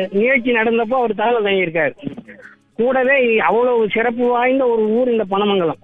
நிகழ்ச்சி நடந்தப்போ அவர் தகவல் தங்கியிருக்காரு கூடவே அவ்வளவு சிறப்பு வாய்ந்த ஒரு ஊர் இந்த பனமங்கலம்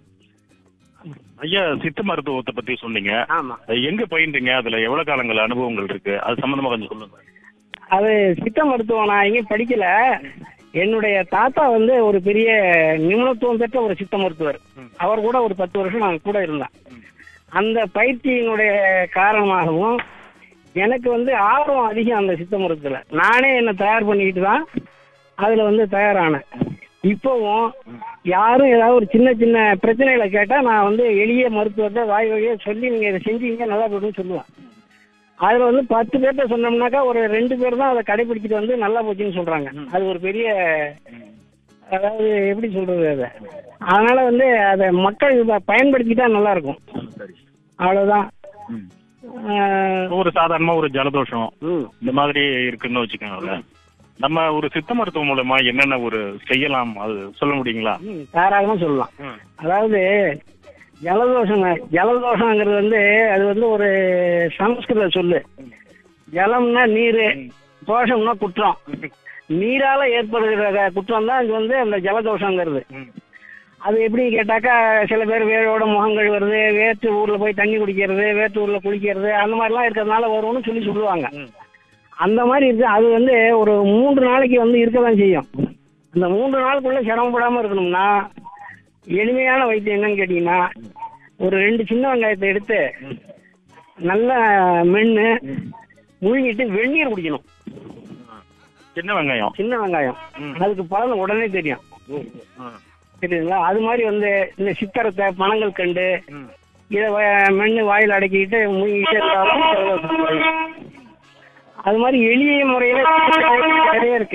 ஐயா சித்த மருத்துவத்தை பத்தி சொன்னீங்க ஆமா எங்க பயின்றீங்க அதுல எவ்வளவு காலங்கள் அனுபவங்கள் இருக்கு அது சம்பந்தமா கொஞ்சம் சொல்லுங்க அது சித்த மருத்துவம் நான் எங்கேயும் படிக்கல என்னுடைய தாத்தா வந்து ஒரு பெரிய நிபுணத்துவம் பெற்ற ஒரு சித்த மருத்துவர் அவர் கூட ஒரு பத்து வருஷம் நான் கூட இருந்தேன் அந்த பயிற்சியினுடைய காரணமாகவும் எனக்கு வந்து ஆர்வம் அதிகம் அந்த சித்த மருத்துவத்தில் நானே என்னை தயார் பண்ணிக்கிட்டு தான் அதில் வந்து தயாரானேன் இப்போவும் யாரும் ஏதாவது ஒரு சின்ன சின்ன பிரச்சனைகளை கேட்டால் நான் வந்து எளிய மருத்துவத்தை வாய் வழியாக சொல்லி நீங்கள் இதை செஞ்சீங்க நல்லா போய்டுன்னு சொல்லுவேன் அதில் வந்து பத்து பேர்கிட்ட சொன்னோம்னாக்கா ஒரு ரெண்டு பேர் தான் அதை கடைபிடிச்சிட்டு வந்து நல்லா போச்சுன்னு சொல்கிறாங்க அது ஒரு பெரிய அதாவது எப்படி சொல்கிறது அதை அதனால வந்து அதை மக்கள் இதை பயன்படுத்திட்டா நல்லா இருக்கும் அவ்வளோதான் ஒரு சாதாரணமா ஒரு ஜலதோஷம் ம் இந்த மாதிரி இருக்குன்னு வச்சுக்கோங்களேன் நம்ம ஒரு சித்த மருத்துவம் மூலமா என்னென்ன ஒரு செய்யலாம் அது சொல்ல முடியுங்களா ம், தாராளமா சொல்லலாம் அதாவது ஜலதோஷங்க ஜலதோஷங்கிறது வந்து அது வந்து ஒரு சமஸ்கிருத சொல்லு ஜலம்னா நீர் தோஷம்னா குற்றம் நீரால ஏற்படுகிற குற்றம் தான் இது வந்து அந்த ஜலதோஷங்கிறது அது எப்படி கேட்டாக்கா சில பேர் வேரோட முகங்கள் வருது வேற்று ஊர்ல போய் தண்ணி குடிக்கிறது வேற்று ஊர்ல குளிக்கிறது அந்த மாதிரிலாம் இருக்கிறதுனால வரும்னு சொல்லி சொல்லுவாங்க அந்த மாதிரி இருக்கு அது வந்து ஒரு மூன்று நாளைக்கு வந்து இருக்க தான் செய்யும் அந்த மூன்று நாளுக்குள்ள சிரமப்படாம இருக்கணும்னா எளிமையான வைத்தியம் என்னன்னு கேட்டீங்கன்னா ஒரு ரெண்டு சின்ன வெங்காயத்தை எடுத்து நல்லா மென்று முழுங்கிட்டு வெந்நீர் குடிக்கணும் சின்ன வெங்காயம் சின்ன வெங்காயம் அதுக்கு பலன் உடனே தெரியும் தெரியுதுங்களா அது மாதிரி வந்து இந்த சித்தரத்தை பனங்கள் கண்டு இதை மென்று வாயில் அடக்கிக்கிட்டு முழுங்கிட்டு இருந்தாலும் ஜலதோஷம் குறையும். அது மாதிரி எளிய முறையில நிறைய இருக்கு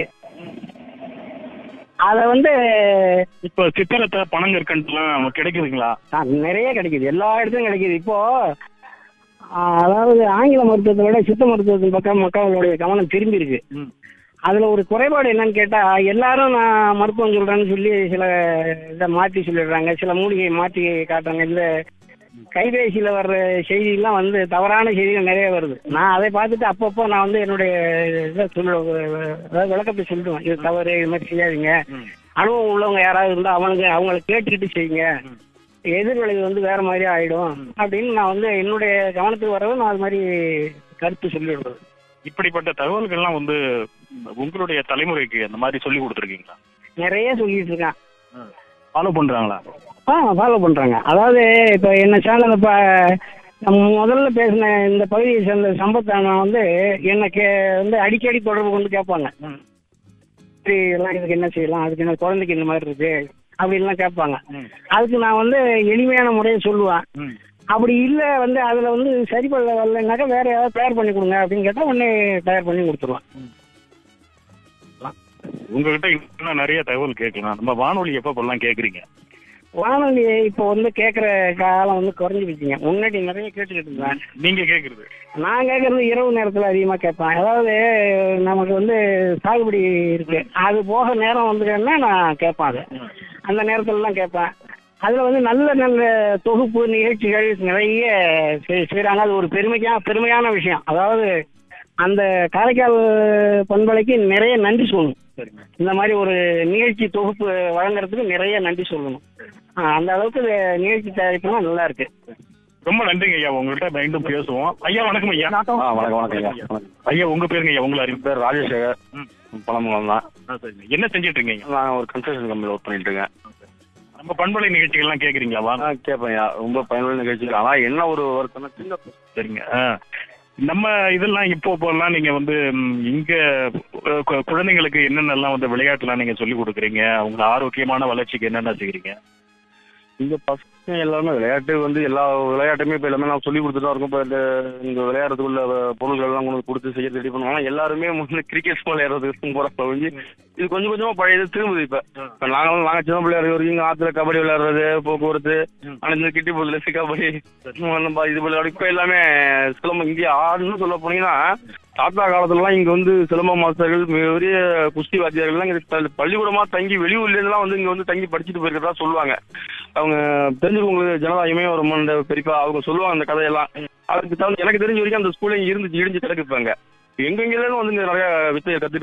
அத வந்து இப்ப சித்திரத்தை பனங்கற்கண்டுலாம் கிடைக்குதுங்களா ஆ, நிறைய கிடைக்குது எல்லா இடத்துலயும் கிடைக்குது இப்போ ஆ, அதாவது ஆங்கில மருத்துவத்தை விட சித்த மருத்துவத்தின் பக்கம் மக்களுடைய கவனம் திரும்பி இருக்கு அதுல ஒரு குறைபாடு என்னன்னு கேட்டா எல்லாரும் நான் மருத்துவம் சொல்றேன்னு சொல்லி சில இதை மாத்தி சொல்லிடுறாங்க சில மூலிகையை மாத்தி காட்டுறாங்க இந்த கைபேசியில வர்ற செய்தியெல்லாம் வந்து தவறான செய்திகள் நிறைய வருது நான் அதை பார்த்துட்டு அப்பப்போ நான் வந்து என்னுடைய இதை சொல்ல அதாவது விளக்கத்தை சொல்லுவேன் இது தவறு இது மாதிரி செய்யாதீங்க அனுபவம் உள்ளவங்க யாராவது இருந்தா அவனுங்க அவங்கள கேட்டுக்கிட்டு செய்யுங்க எதிர்விளைவு வந்து வேற மாதிரி ஆயிடும் அப்படின்னு நான் வந்து என்னுடைய கவனத்துக்கு வரவும் நான் அது மாதிரி கருத்து சொல்லிடுறது இப்படிப்பட்ட தகவல்கள்லாம் வந்து உங்களுடைய தலைமுறைக்கு அந்த மாதிரி சொல்லி கொடுத்துருக்கீங்களா நிறைய சொல்லிட்டு இருக்கான் ஃபாலோ பண்றாங்களா ஆ ஃபாலோ பண்றாங்க அதாவது இப்போ என்ன சேனல் இப்போ நம்ம முதல்ல பேசின இந்த பகுதியை சேர்ந்த சம்பத்தான வந்து என்னை கே வந்து அடிக்கடி தொடர்பு கொண்டு கேட்பாங்க இப்படி எல்லாம் இதுக்கு என்ன செய்யலாம் அதுக்கு என்ன குழந்தைக்கு இந்த மாதிரி இருக்கு அப்படின்லாம் கேட்பாங்க அதுக்கு நான் வந்து எளிமையான முறையை சொல்லுவேன் அப்படி இல்லை வந்து அதில் வந்து சரி பண்ண வரலைனாக்கா வேற ஏதாவது தயார் பண்ணி கொடுங்க அப்படின்னு கேட்டால் உடனே தயார் பண்ணி கொடுத்துருவேன் உங்ககிட்ட இன்னும் நிறைய தகவல் கேட்கலாம் நம்ம வானொலி எப்ப இப்பெல்லாம் கேக்குறீங்க வானொலி இப்போ வந்து கேட்குற காலம் வந்து குறைஞ்சி போச்சுங்க முன்னாடி நிறைய கேட்டுக்கிட்டு இருந்தேன் நீங்க கேக்குறது நான் கேட்கறது இரவு நேரத்தில் அதிகமாக கேட்பேன் அதாவது நமக்கு வந்து சாகுபடி இருக்கு அது போக நேரம் வந்துட்டேன்னா நான் கேட்பேன் அது அந்த நேரத்துலலாம் கேட்பேன் அதில் வந்து நல்ல நல்ல தொகுப்பு நிகழ்ச்சிகள் நிறைய செய்- செய்றாங்க அது ஒரு பெருமைக்கான பெருமையான விஷயம் அதாவது அந்த காரைக்கால் பண்பலைக்கு நிறைய நன்றி சொல்லணும் இந்த மாதிரி ஒரு நிகழ்ச்சி தொகுப்பு வழங்குறதுக்கு நிறைய நன்றி சொல்லணும் ஆ, அந்த அளவுக்கு இந்த நிகழ்ச்சி தயாரிப்புலாம் நல்லா இருக்கு ரொம்ப நன்றிங்க ஐயா உங்கள்கிட்ட மீண்டும் பேசுவோம் ஐயா வணக்கம் ஐயா ஆ வணக்கம் வணக்கம் ஐயா வணக்கம். ஐயா உங்க பேருங்க ஐயா உங்களை அறிவு பேர் ராஜசேகர் ம். பழமங்கலம் தான் ஆ, சரிங்க. என்ன செஞ்சுட்டு இருக்கீங்க நான் ஒரு கன்ஸ்ட்ரக்ஷன் கம்பெனியில் ஒர்க் பண்ணிட்டு இருக்கேன் நம்ம பண்பலை நிகழ்ச்சிகள்லாம் கேக்குறீங்களா வா ஆ கேட்பேன் ஐயா ரொம்ப பயனுள்ள நிகழ்ச்சி ஆனால் என்ன ஒரு ஒர்க்குன்னா சின்ன சரிங்க ஆ. நம்ம இதெல்லாம் இப்போ இப்போல்லாம் நீங்க வந்து ம், இங்க அஹ், கு- குழந்தைங்களுக்கு என்னென்னலாம் வந்து விளையாட்டுலாம் நீங்க சொல்லி கொடுக்குறீங்க அவங்க ஆரோக்கியமான வளர்ச்சிக்கு என்னென்ன செய்றீங்க இங்க பசங்க எல்லாமே விளையாட்டு வந்து எல்லா விளையாட்டுமே இப்போ எல்லாமே நான் சொல்லி கொடுத்துட்டு தான் இருக்கோம் இப்போ இந்த இந்த விளையாடுறதுக்குள்ள பொருள்கள் எல்லாம் கொண்டு வந்து கொடுத்து செய்ய ரெடி பண்ணுவாங்க எல்லாருமே வந்து கிரிக்கெட் விளையாடுறதுக்கு போகிறப்ப வந்து இது கொஞ்சம் கொஞ்சமா பழையது திரும்புது இப்போ இப்போ நாங்களும் நாங்கள் சின்ன பிள்ளையாரு வரைக்கும் இங்க ஆத்துல கபடி விளையாடுறது போக்குவரத்து ஆனால் இந்த கிட்டி போதில் கபடி நம்ம இது விளையாடு இப்போ எல்லாமே சிலம்பம் இந்தியா ஆடுன்னு சொல்ல போனீங்கன்னா தாத்தா காலத்துலலாம் இங்க வந்து சிலம்ப மாஸ்டர்கள் மிகப்பெரிய குஸ்தி வாத்தியார்கள்லாம் இங்க த- பள்ளிக்கூடமா தங்கி வெளியூர்ல இருந்தெல்லாம் வந்து இங்க வந்து தங்கி படிச்சுட்டு போயிருக்கிறதா சொல்லுவாங்க அவங்க தெரிஞ்சவங்களுக்கு ஜனதாயமே ஒரு இந்த பெரியப்பா அவங்க சொல்லுவாங்க அந்த கதையெல்லாம் அதுக்கு தகுந்த எனக்கு தெரிஞ்ச வரைக்கும் அந்த ஸ்கூல்ல இருந்துச்சு இடிஞ்சு கிடக்குப்பாங்க எங்கெங்கேயும் வந்து இங்க நிறைய வித்தையை கத்துட்டு